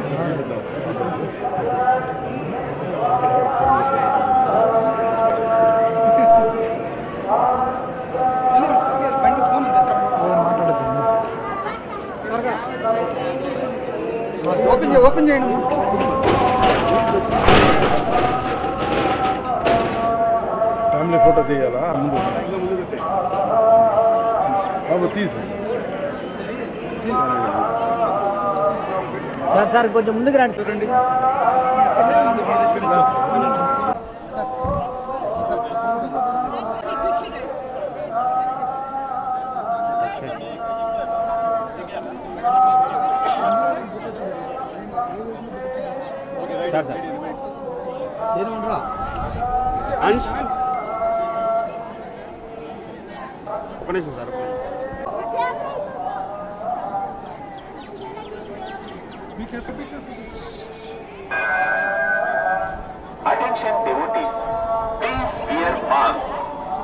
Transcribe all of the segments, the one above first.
Open చేయి open చేయండి అమ్మా. ఫ్యామిలీ ఫోటో తీయాలా ముందు బాబు తీసు సార్ సార్ కొంచెం ముందుకు రండి చూడండి అంశ్ ఒక నిమిషం సార్ ఒక నిమిషం. Attention devotees, please wear masks.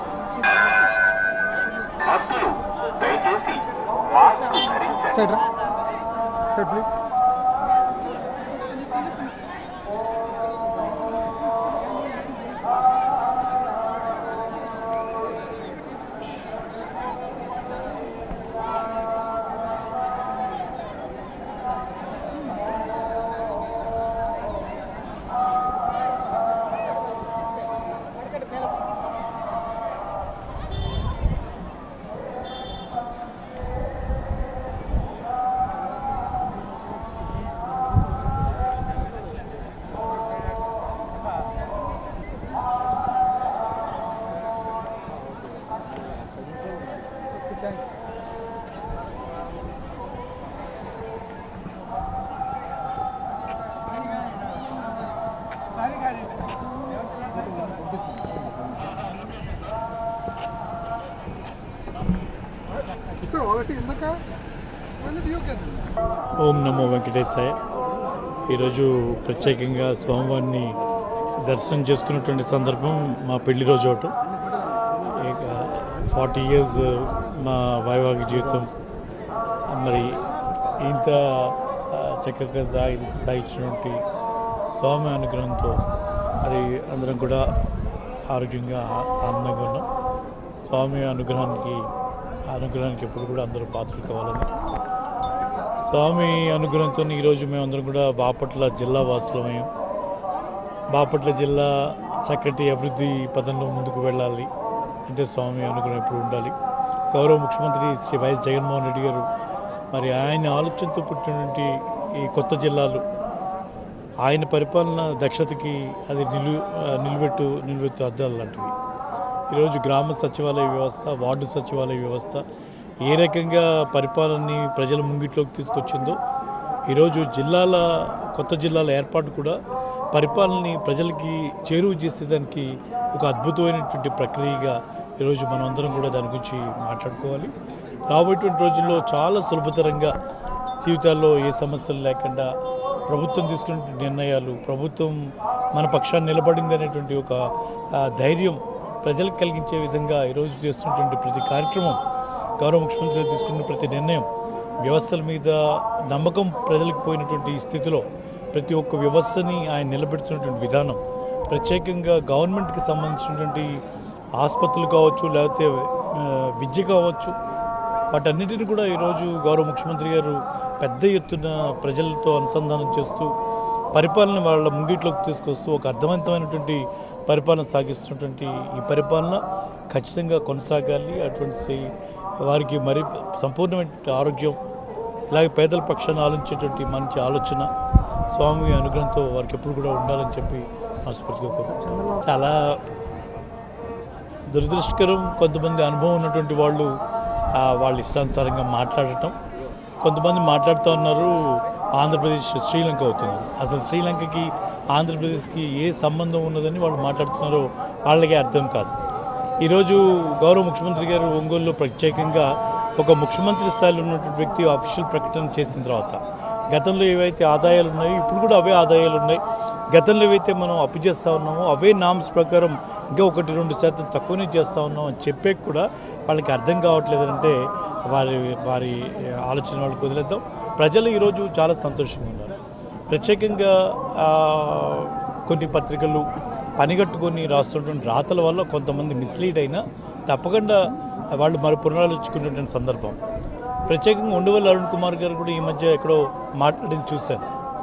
భక్తులు దయచేసి మాస్క్ ధరించండి సైడ్ రా సైడ్ ప్లీజ్ ఇక్కడ ఒకటి ఇందాక ఓం నమో వెంకటేశాయ ఈరోజు ప్రత్యేకంగా స్వామివారిని దర్శనం చేసుకున్నటువంటి సందర్భం మా పెళ్లి రోజు ఒకటి ఇక ఫార్టీ ఇయర్స్ మా వైవాహిక జీవితం మరి ఇంత ఆ, చక్కగా సాగి సాగించినటువంటి స్వామి అనుగ్రహంతో మరి అందరం కూడా ఆరోగ్యంగా ఆ- ఆనందంగా ఉన్నాం స్వామి అనుగ్రహానికి ఆ అనుగ్రహానికి ఎప్పుడు కూడా అందరూ పాత్రలు కావాలని స్వామి అనుగ్రహంతో ఈరోజు మేమందరం కూడా బాపట్ల జిల్లా వాసులమయ్యాం బాపట్ల జిల్లా చక్కటి అభివృద్ధి పదంలో ముందుకు వెళ్ళాలి అంటే స్వామి అనుగ్రహం ఎప్పుడు ఉండాలి గౌరవ ముఖ్యమంత్రి శ్రీ వైఎస్ జగన్మోహన్ రెడ్డి గారు మరి ఆయన ఆలోచనతో పుట్టినటువంటి ఈ కొత్త జిల్లాలు ఆయన పరిపాలన దక్షతకి అది నిలు ఆ, నిలువెట్టు నిలువెత్తు అద్దాలు లాంటివి ఈరోజు గ్రామ సచివాలయ వ్యవస్థ వార్డు సచివాలయ వ్యవస్థ ఏ రకంగా పరిపాలనని ప్రజల ముంగిట్లోకి తీసుకొచ్చిందో ఈరోజు జిల్లాల కొత్త జిల్లాల ఏర్పాటు కూడా పరిపాలనని ప్రజలకి చేరువ చేసేదానికి ఒక అద్భుతమైనటువంటి ప్రక్రియగా ఈరోజు మనం అందరం కూడా దాని గురించి మాట్లాడుకోవాలి రాబోయేటువంటి రోజుల్లో చాలా సులభతరంగా జీవితాల్లో ఏ సమస్యలు లేకుండా ప్రభుత్వం తీసుకున్న నిర్ణయాలు ప్రభుత్వం మన పక్షాన్ని నిలబడింది అనేటువంటి ఒక ఆ, ధైర్యం ప్రజలకు కలిగించే విధంగా ఈరోజు చేస్తున్నటువంటి ప్రతి కార్యక్రమం గౌరవ ముఖ్యమంత్రి గారు తీసుకున్న ప్రతి నిర్ణయం వ్యవస్థల మీద నమ్మకం ప్రజలకు పోయినటువంటి ఈ స్థితిలో ప్రతి ఒక్క వ్యవస్థని ఆయన నిలబెడుతున్నటువంటి విధానం ప్రత్యేకంగా గవర్నమెంట్కి సంబంధించినటువంటి ఆసుపత్రులు కావచ్చు లేకపోతే ఆ, విద్య కావచ్చు వాటన్నిటిని కూడా ఈరోజు గౌరవ ముఖ్యమంత్రి గారు పెద్ద ఎత్తున ప్రజలతో అనుసంధానం చేస్తూ పరిపాలన వాళ్ళ ముంగిట్లోకి తీసుకొస్తూ ఒక అర్థవంతమైనటువంటి పరిపాలన సాగిస్తున్నటువంటి ఈ పరిపాలన ఖచ్చితంగా కొనసాగాలి అటువంటి వారికి మరి సంపూర్ణమైన ఆరోగ్యం ఇలాగే పేదల పక్షాన్ని ఆలోచించేటువంటి మంచి ఆలోచన స్వామి అనుగ్రహంతో వారికి ఎప్పుడు కూడా ఉండాలని చెప్పి మనస్ఫూర్తిగా కోరుకుంటున్నాను చాలా దురదృష్టకరం కొంతమంది అనుభవం ఉన్నటువంటి వాళ్ళు ఆ, వాళ్ళ ఇష్టానుసారంగా మాట్లాడటం కొంతమంది మాట్లాడుతూ ఉన్నారు ఆంధ్రప్రదేశ్ శ్రీలంక అవుతుంది అసలు శ్రీలంకకి ఆంధ్రప్రదేశ్కి ఏ సంబంధం ఉన్నదని వాళ్ళు మాట్లాడుతున్నారో వాళ్ళకే అర్థం కాదు ఈరోజు గౌరవ ముఖ్యమంత్రి గారు ఒంగోలులో ప్రత్యేకంగా ఒక ముఖ్యమంత్రి స్థాయిలో ఉన్నటువంటి వ్యక్తి అఫీషియల్ ప్రకటన చేసిన తర్వాత గతంలో ఏవైతే ఆదాయాలు ఉన్నాయో ఇప్పుడు కూడా అవే ఆదాయాలు ఉన్నాయి గతంలో ఏవైతే మనం అప్పు చేస్తూ ఉన్నామో అవే నామ్స్ ప్రకారం ఇంకా ఒకటి రెండు శాతం తక్కువనే చేస్తూ ఉన్నాం అని చెప్పే కూడా వాళ్ళకి అర్థం కావట్లేదంటే వారి వారి ఆలోచన వాళ్ళకి వదిలేద్దాం ప్రజలు ఈరోజు చాలా సంతోషంగా ఉన్నారు ప్రత్యేకంగా ఆ, కొన్ని పత్రికలు పనిగట్టుకొని రాస్తున్నటువంటి రాతల వల్ల కొంతమంది మిస్లీడ్ అయినా తప్పకుండా వాళ్ళు మరి పునరాలోచించుకున్నటువంటి సందర్భం ప్రత్యేకంగా ఉండవల్లి అరుణ్ కుమార్ గారు కూడా ఈ మధ్య ఎక్కడో మాట్లాడింది చూశాను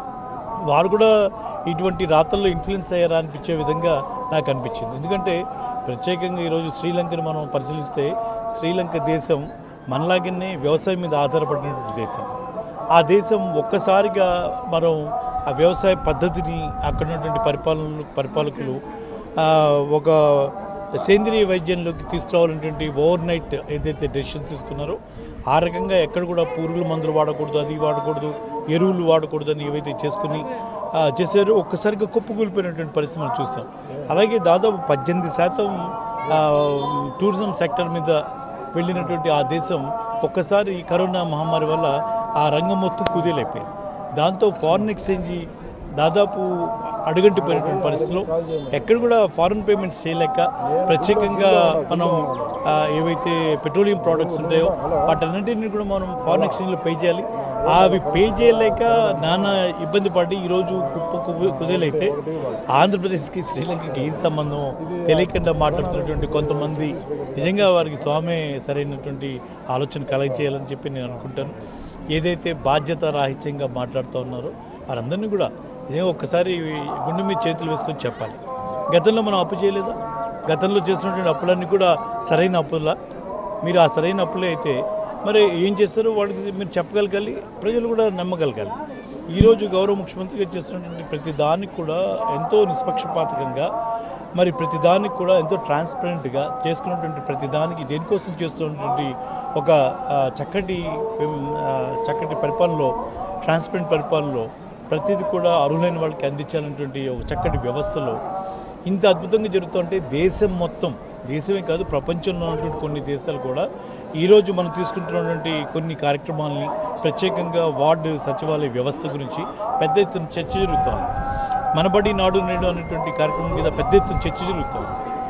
వారు కూడా ఇటువంటి రాతల్లో ఇన్ఫ్లుయెన్స్ అయ్యారా అనిపించే విధంగా నాకు అనిపించింది ఎందుకంటే ప్రత్యేకంగా ఈరోజు శ్రీలంకను మనం పరిశీలిస్తే శ్రీలంక దేశం మనలాగనే వ్యవసాయం మీద ఆధారపడినటువంటి దేశం ఆ దేశం ఒక్కసారిగా మనం ఆ వ్యవసాయ పద్ధతిని అక్కడ ఉన్నటువంటి పరిపాలనలు పరిపాలకులు ఆ, ఒక సేంద్రియ వైద్యంలోకి తీసుకురావాలనేటువంటి ఓవర్ నైట్ ఏదైతే డెసిషన్స్ తీసుకున్నారో ఆ రకంగా ఎక్కడ కూడా పురుగుల మందులు వాడకూడదు అది వాడకూడదు ఎరువులు వాడకూడదు అని ఏవైతే చేసుకుని ఆ, చేశారో ఒక్కసారిగా కుప్పకూలిపోయినటువంటి పరిస్థితి మనం చూసాం అలాగే దాదాపు పద్దెనిమిది శాతం ఆ, టూరిజం సెక్టర్ మీద వెళ్ళినటువంటి ఆ దేశం ఒక్కసారి ఈ కరోనా మహమ్మారి వల్ల ఆ రంగం మొత్తం కుదేలైపోయింది దాంతో ఫారిన్ ఎక్స్చేంజ్ దాదాపు అడుగంటిపోయినటువంటి పరిస్థితిలో ఎక్కడ కూడా ఫారిన్ పేమెంట్స్ చేయలేక ప్రత్యేకంగా మనం ఆ, ఏవైతే పెట్రోలియం ప్రోడక్ట్స్ ఉంటాయో వాటన్నింటినీ కూడా మనం ఫారిన్ ఎక్స్చేంజ్లో పే చేయాలి అవి పే చేయలేక నానా ఇబ్బంది పడి ఈరోజు కుప్ప కుప్ప కుదేలైతే ఆంధ్రప్రదేశ్కి శ్రీలంకకి ఏం సంబంధం తెలియకుండా మాట్లాడుతున్నటువంటి కొంతమంది నిజంగా వారికి స్వామి సరైనటువంటి ఆలోచన కలగజేయాలని చెప్పి నేను అనుకుంటాను ఏదైతే బాధ్యత రాహిత్యంగా మాట్లాడుతూ ఉన్నారో వారందరినీ కూడా ఇదే ఒక్కసారి గుండె మీద చేతులు వేసుకొని చెప్పాలి గతంలో మనం అప్పు చేయలేదా గతంలో చేసినటువంటి అప్పులన్నీ కూడా సరైన అప్పులా మీరు ఆ సరైన అప్పులే అయితే మరి ఏం చేస్తారో వాళ్ళకి మీరు చెప్పగలగాలి ప్రజలు కూడా నమ్మగలగాలి ఈరోజు గౌరవ ముఖ్యమంత్రిగా చేస్తున్నటువంటి ప్రతి దానికి కూడా ఎంతో నిష్పక్షపాతకంగా మరి ప్రతి దానికి కూడా ఎంతో ట్రాన్స్పరెంట్గా చేసుకున్నటువంటి ప్రతి దానికి దేనికోసం చేస్తున్నటువంటి ఒక ఆ, చక్కటి ఉమ్, ఆ, చక్కటి పరిపాలనలో ట్రాన్స్పరెంట్ పరిపాలనలో ప్రతిదీ కూడా అర్హులైన వాళ్ళకి అందించాలనేటువంటి ఒక చక్కటి వ్యవస్థలో ఇంత అద్భుతంగా జరుగుతుంటే దేశం మొత్తం దేశమే కాదు ప్రపంచంలో ఉన్నటువంటి కొన్ని దేశాలు కూడా ఈరోజు మనం తీసుకుంటున్నటువంటి కొన్ని కార్యక్రమాలని ప్రత్యేకంగా వార్డు సచివాలయ వ్యవస్థ గురించి పెద్ద ఎత్తున చర్చ జరుగుతోంది మనబడి నాడు నేడు అనేటువంటి కార్యక్రమం మీద పెద్ద ఎత్తున చర్చ జరుగుతోంది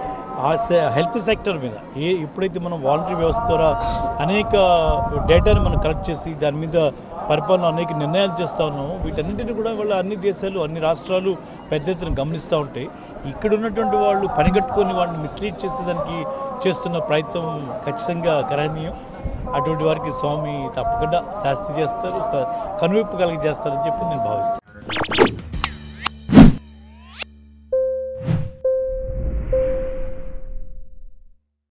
ఆ సె- హెల్త్ సెక్టర్ మీద ఏ ఎప్పుడైతే మనం వాలంటరీ వ్యవస్థ ద్వారా అనేక డేటాని మనం కలెక్ట్ చేసి దాని మీద పరిపాలన అనేక నిర్ణయాలు చేస్తూ ఉన్నాము వీటన్నింటిని కూడా వాళ్ళ అన్ని దేశాలు అన్ని రాష్ట్రాలు పెద్ద ఎత్తున గమనిస్తూ ఉంటాయి ఇక్కడ ఉన్నటువంటి వాళ్ళు పనిగట్టుకొని వాళ్ళని మిస్లీడ్ చేసేదానికి చేస్తున్న ప్రయత్నం ఖచ్చితంగా కరణీయం అటువంటి వారికి స్వామి తప్పకుండా శాస్తి చేస్తారు కనువిప్పు కలిగి చేస్తారని చెప్పి నేను భావిస్తాను